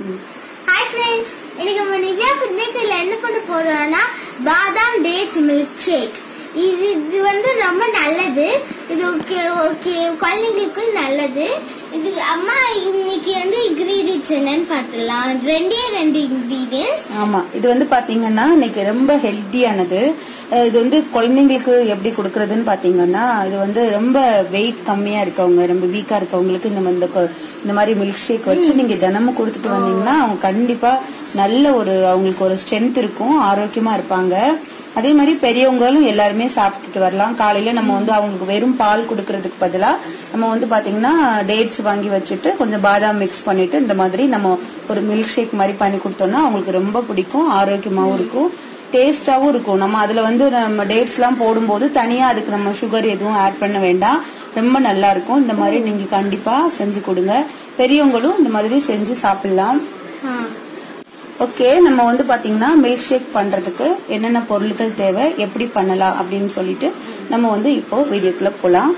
hi friends இன்னைக்கு நம்ம Nivea food மேக்கர்ல என்ன பண்ண போறோம்னா பாதாம் டேட்ஸ் மில்க் ஷேக் இது இது வந்து ரொம்ப நல்லது இது ஓகே ஓகே குழந்தைங்களுக்கும் நல்லது இது அம்மா இன்னைக்கு வந்து இன்கிரீடியன்ஸ் என்னன்னு பார்த்துலாம் ரெண்டே ரெண்டு இன்கிரீடியன்ஸ் ஆமா இது வந்து பாத்தீங்கன்னா இன்னைக்கு ரொம்ப ஹெல்த்தியானது அஹ் இது வந்து குழந்தைங்களுக்கு எப்படி கொடுக்கறதுன்னு பாத்தீங்கன்னா இது வந்து ரொம்ப வெயிட் கம்மியா இருக்கவங்க ரொம்ப வீக்கா இருக்கவங்களுக்கு இந்த இந்த கொ- இந்த மாதிரி மில்க் ஷேக் வச்சு நீங்க தினமும் கொடுத்துட்டு வந்தீங்கன்னா அவங்க கண்டிப்பா நல்ல ஒரு அவங்களுக்கு ஒரு ஸ்ட்ரென்த் இருக்கும் ஆரோக்கியமா இருப்பாங்க அதே மாதிரி பெரியவங்களும் எல்லாருமே சாப்பிட்டுட்டு வரலாம் காலையில நம்ம வந்து அவங்களுக்கு வெறும் பால் கொடுக்கறதுக்கு பதிலா நம்ம வந்து பாத்தீங்கன்னா டேட்ஸ் வாங்கி வச்சுட்டு கொஞ்சம் பாதாம் மிக்ஸ் பண்ணிட்டு இந்த மாதிரி நம்ம ஒரு மில்க் ஷேக் மாதிரி பண்ணி கொடுத்தோம்னா அவங்களுக்கு ரொம்ப பிடிக்கும் ஆரோக்கியமாவும் இருக்கும் டேஸ்டாவும் இருக்கும் நம்ம அதுல வந்து நம்ம டேட்ஸ் எல்லாம் போடும்போது தனியா அதுக்கு நம்ம சுகர் எதுவும் ஆட் பண்ண வேண்டாம் ரொம்ப நல்லா இருக்கும் இந்த மாதிரி நீங்க கண்டிப்பா செஞ்சு கொடுங்க பெரியவங்களும் இந்த மாதிரி செஞ்சு சாப்பிடலாம் ஓகே நம்ம வந்து பாத்தீங்கன்னா மில்க் ஷேக் பண்றதுக்கு என்னென்ன பொருட்கள் தேவை எப்படி பண்ணலாம் அப்படின்னு சொல்லிட்டு நம்ம வந்து இப்போ வீடியோக்குள்ள போலாம்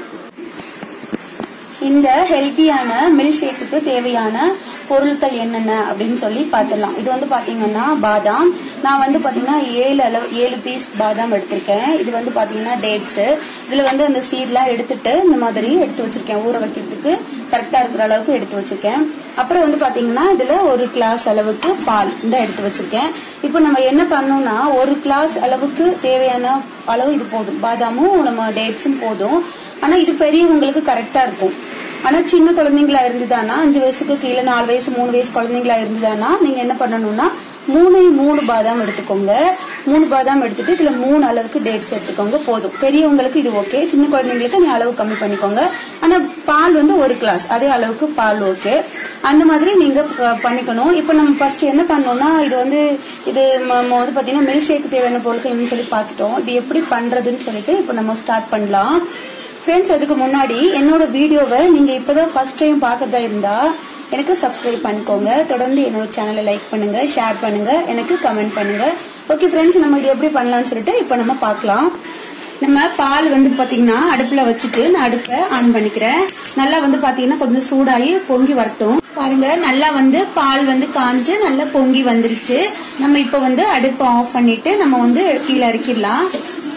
இந்த ஹெல்த்தியான மில்க் ஷேக்குக்கு தேவையான பொருட்கள் என்னென்ன அப்படின்னு சொல்லி பார்த்துடலாம் இது வந்து பாத்தீங்கன்னா பாதாம் நான் வந்து பாத்தீங்கன்னா ஏழு அளவு ஏழு பீஸ் பாதாம் எடுத்திருக்கேன் இது வந்து பாத்தீங்கன்னா டேட்ஸ் இதுல வந்து அந்த சீட்லாம் எடுத்துட்டு இந்த மாதிரி எடுத்து வச்சிருக்கேன் ஊற வைக்கிறதுக்கு கரெக்டா இருக்கிற அளவுக்கு எடுத்து வச்சிருக்கேன் அப்புறம் வந்து பாத்தீங்கன்னா இதுல ஒரு கிளாஸ் அளவுக்கு பால் இந்த எடுத்து வச்சிருக்கேன் இப்போ நம்ம என்ன பண்ணோம்னா ஒரு கிளாஸ் அளவுக்கு தேவையான அளவு இது போதும் பாதாமும் நம்ம டேட்ஸும் போதும் ஆனா இது பெரியவங்களுக்கு கரெக்டா இருக்கும் ஆனா சின்ன குழந்தைங்களா இருந்துதானா அஞ்சு வயசுக்கு கீழே நாலு வயசு மூணு வயசு குழந்தைங்களா இருந்துதானா நீங்க என்ன பண்ணணும்னா மூணு மூணு பாதாம் எடுத்துக்கோங்க மூணு பாதாம் எடுத்துட்டு இதுல மூணு அளவுக்கு டேட்ஸ் எடுத்துக்கோங்க போதும் பெரியவங்களுக்கு இது ஓகே சின்ன குழந்தைங்களுக்கு நீ அளவு கம்மி பண்ணிக்கோங்க ஆனா பால் வந்து ஒரு கிளாஸ் அதே அளவுக்கு பால் ஓகே அந்த மாதிரி நீங்க அஹ், பண்ணிக்கணும் இப்ப நம்ம ஃபர்ஸ்ட் என்ன பண்ணோம்னா இது வந்து இது ம- ம- வந்து பாத்தீங்கன்னா மில்க் ஷேக் தேவையான பொருட்கள்னு சொல்லி பார்த்துட்டோம் இது எப்படி பண்றதுன்னு சொல்லிட்டு இப்ப நம்ம ஸ்டார்ட் பண்ணலாம் ஃப்ரெண்ட்ஸ் அதுக்கு முன்னாடி என்னோட வீடியோவை நீங்க இப்பதான் ஃபர்ஸ்ட் டைம் பார்க்கறதா இருந்தா எனக்கு சப்ஸ்கிரைப் பண்ணிக்கோங்க தொடர்ந்து என்னோட சேனலை லைக் பண்ணுங்க ஷேர் பண்ணுங்க எனக்கு கமெண்ட் பண்ணுங்க ஓகே ஃப்ரெண்ட்ஸ் நம்ம இது எப்படி பண்ணலாம்னு சொல்லிட்டு இப்போ நம்ம பார்க்கலாம் நம்ம பால் வந்து பாத்தீங்கன்னா அடுப்புல வச்சுட்டு நான் அடுப்பை ஆன் பண்ணிக்கிறேன் நல்லா வந்து பாத்தீங்கன்னா கொஞ்சம் சூடாகி பொங்கி வரட்டும் பாருங்க நல்லா வந்து பால் வந்து காஞ்சு நல்லா பொங்கி வந்துருச்சு நம்ம இப்ப வந்து அடுப்பை ஆஃப் பண்ணிட்டு நம்ம வந்து கீழே இறக்கிடலாம்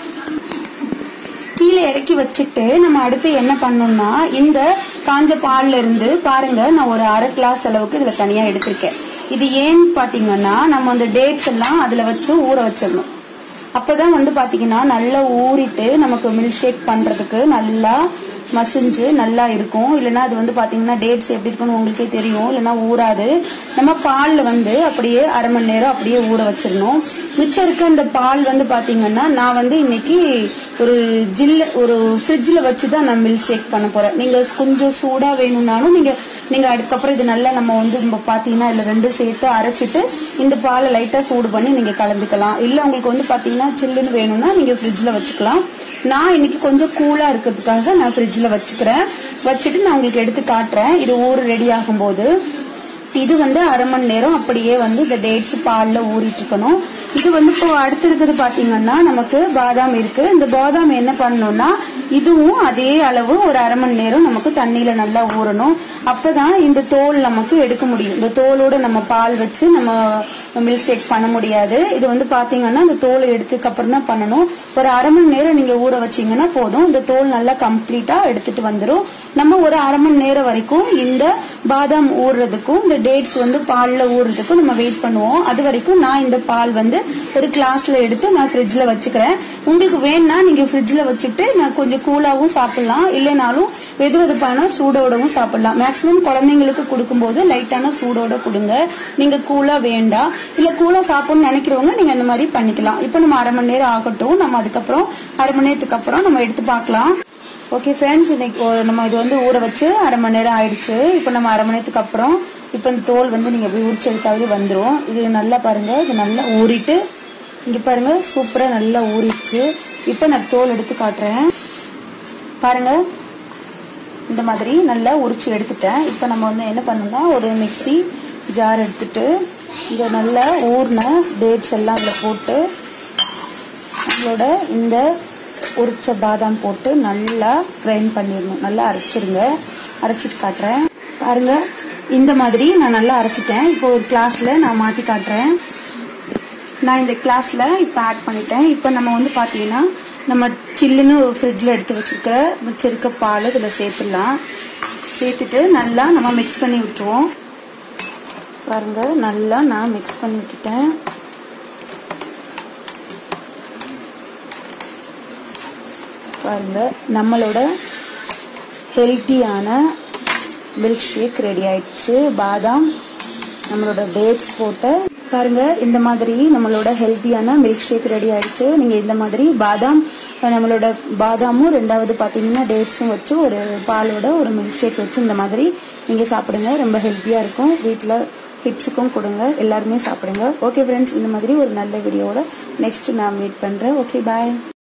கீழே இறக்கி வச்சுட்டு நம்ம அடுத்து என்ன பண்ணோம்னா இந்த காஞ்ச பால்ல இருந்து பாருங்க நான் ஒரு அரை கிளாஸ் அளவுக்கு இதுல தனியா எடுத்திருக்கேன் இது ஏன்னு பாத்தீங்கன்னா நம்ம அந்த டேட்ஸ் எல்லாம் அதுல வச்சு ஊற வச்சிடணும் அப்பதான் வந்து பாத்தீங்கன்னா நல்லா ஊறிட்டு நமக்கு மில்க் ஷேக் பண்றதுக்கு நல்லா மசிஞ்சு நல்லா இருக்கும் இல்லைன்னா அது வந்து பாத்தீங்கன்னா டேட்ஸ் எப்படி இருக்குன்னு உங்களுக்கே தெரியும் இல்லைன்னா ஊறாது நம்ம பால்ல வந்து அப்படியே அரை மணி நேரம் அப்படியே ஊற வச்சிடணும் மிச்சம் இருக்க இந்த பால் வந்து பாத்தீங்கன்னா நான் வந்து இன்னைக்கு ஒரு ஜில்ல ஒரு ஃப்ரிட்ஜ்ல வச்சு தான் நான் மில்க் ஷேக் பண்ண போறேன் நீங்க கொஞ்சம் சூடா வேணும்னாலும் நீங்க நீங்க அதுக்கப்புறம் இது நல்லா நம்ம வந்து நம்ம பாத்தீங்கன்னா இதுல ரெண்டும் சேர்த்து அரைச்சிட்டு இந்த பாலை லைட்டா சூடு பண்ணி நீங்க கலந்துக்கலாம் இல்ல உங்களுக்கு வந்து பாத்தீங்கன்னா சில்லுன்னு வேணும்னா நீங்க ஃப்ரிட்ஜ்ல வச்சுக்கலாம் நான் இன்னைக்கு கொஞ்சம் கூலா இருக்கிறதுக்காக நான் ஃப்ரிட்ஜ்ல வச்சுக்கிறேன் வச்சுட்டு நான் உங்களுக்கு எடுத்து காட்டுறேன் இது ஊர் ரெடி ஆகும்போது இது வந்து அரை மணி நேரம் அப்படியே வந்து இந்த டேட்ஸ் பால்ல ஊறிட்டு இருக்கணும் இது வந்து இப்போ அடுத்து இருக்கிறது பாத்தீங்கன்னா நமக்கு பாதாம் இருக்கு இந்த பாதாம் என்ன பண்ணணும்னா இதுவும் அதே அளவு ஒரு அரை மணி நேரம் நமக்கு தண்ணியில நல்லா ஊறணும் அப்பதான் இந்த தோல் நமக்கு எடுக்க முடியும் இந்த தோலோட நம்ம பால் வச்சு நம்ம மில்க் ஷேக் பண்ண முடியாது இது வந்து பாத்தீங்கன்னா இந்த தோலை எடுத்ததுக்கு அப்புறம் தான் பண்ணணும் ஒரு அரை மணி நேரம் நீங்க ஊற வச்சீங்கன்னா போதும் இந்த தோல் நல்லா கம்ப்ளீட்டா எடுத்துட்டு வந்துரும் நம்ம ஒரு அரை மணி நேரம் வரைக்கும் இந்த பாதாம் ஊறுறதுக்கும் இந்த டேட்ஸ் வந்து பால்ல ஊறுறதுக்கும் நம்ம வெயிட் பண்ணுவோம் அது வரைக்கும் நான் இந்த பால் வந்து ஒரு கிளாஸ்ல எடுத்து நான் ஃப்ரிட்ஜ்ல வச்சுக்கிறேன் உங்களுக்கு வேணா நீங்க ஃப்ரிட்ஜ்ல வச்சுட்டு நான் கொஞ்சம் கூலாவும் சாப்பிடலாம் இல்லைனாலும் வெது வெதுப்பான சூடோடவும் சாப்பிடலாம் மேக்சிமம் குழந்தைங்களுக்கு கொடுக்கும்போது லைட்டான சூடோட கொடுங்க நீங்க கூலா வேண்டாம் இல்ல கூலா சாப்பிடணும்னு நினைக்கிறவங்க நீங்க இந்த மாதிரி பண்ணிக்கலாம் இப்போ நம்ம அரை மணி நேரம் ஆகட்டும் நம்ம அதுக்கப்புறம் அரை மணி நேரத்துக்கு அப்புறம் நம்ம எடுத்து பார்க்கலாம் ஓகே ஃப்ரெண்ட்ஸ் இன்னைக்கு ஒரு- நம்ம இது வந்து ஊற வச்சு அரை மணி நேரம் ஆயிடுச்சு இப்போ நம்ம அரை மணி நேரத்துக்கு அப்புறம் இப்போ இந்த தோல் வந்து நீங்க எப்படி உரிச்சு எடுத்தாவது வந்துரும் இது நல்லா பாருங்க இது நல்லா ஊறிட்டு இங்க பாருங்க சூப்பரா நல்லா ஊறிடுச்சு இப்போ நான் தோல் எடுத்து காட்டுறேன் பாருங்க இந்த மாதிரி நல்லா உரிச்சு எடுத்துட்டேன் இப்போ நம்ம வந்து என்ன பண்ணணும்னா ஒரு மிக்ஸி ஜார் எடுத்துட்டு இங்க நல்லா ஊறின டேட்ஸ் எல்லாம் அதில் போட்டு நம்மளோட இந்த உரிச்ச பாதாம் போட்டு நல்லா கிரைண்ட் பண்ணிடணும் நல்லா அரைச்சிருங்க அரைச்சிட்டு காட்டுறேன் பாருங்க இந்த மாதிரி நான் நல்லா அரைச்சிட்டேன் இப்போ ஒரு கிளாஸ்ல நான் மாத்தி காட்டுறேன் நான் இந்த கிளாஸ்ல இப்போ ஆட் பண்ணிட்டேன் இப்போ நம்ம வந்து பாத்தீங்கன்னா நம்ம சில்லுன்னு ஃப்ரிட்ஜில் எடுத்து வச்சிருக்கிற மிச்சிருக்க பால் இதில் சேர்த்துடலாம் சேர்த்துட்டு நல்லா நம்ம மிக்ஸ் பண்ணி விட்டுருவோம் பாருங்க நல்லா நான் மிக்ஸ் பண்ணி விட்டுட்டேன் பாருங்க நம்மளோட ஹெல்த்தியான மில்க் ஷேக் ரெடி ஆயிடுச்சு பாதாம் நம்மளோட டேட்ஸ் போட்டு பாருங்க இந்த மாதிரி நம்மளோட ஹெல்த்தியான மில்க் ஷேக் ரெடி ஆயிடுச்சு நீங்க இந்த மாதிரி பாதாம் நம்மளோட பாதாமும் ரெண்டாவது பாத்தீங்கன்னா டேட்ஸும் வச்சு ஒரு பாலோட ஒரு மில்க் ஷேக் வச்சு இந்த மாதிரி நீங்க சாப்பிடுங்க ரொம்ப ஹெல்த்தியா இருக்கும் வீட்டில் கிட்ஸுக்கும் கொடுங்க எல்லாருமே சாப்பிடுங்க ஓகே ஃப்ரெண்ட்ஸ் இந்த மாதிரி ஒரு நல்ல வீடியோட நெக்ஸ்ட் நான் மீட் பண்றேன் ஓகே பாய்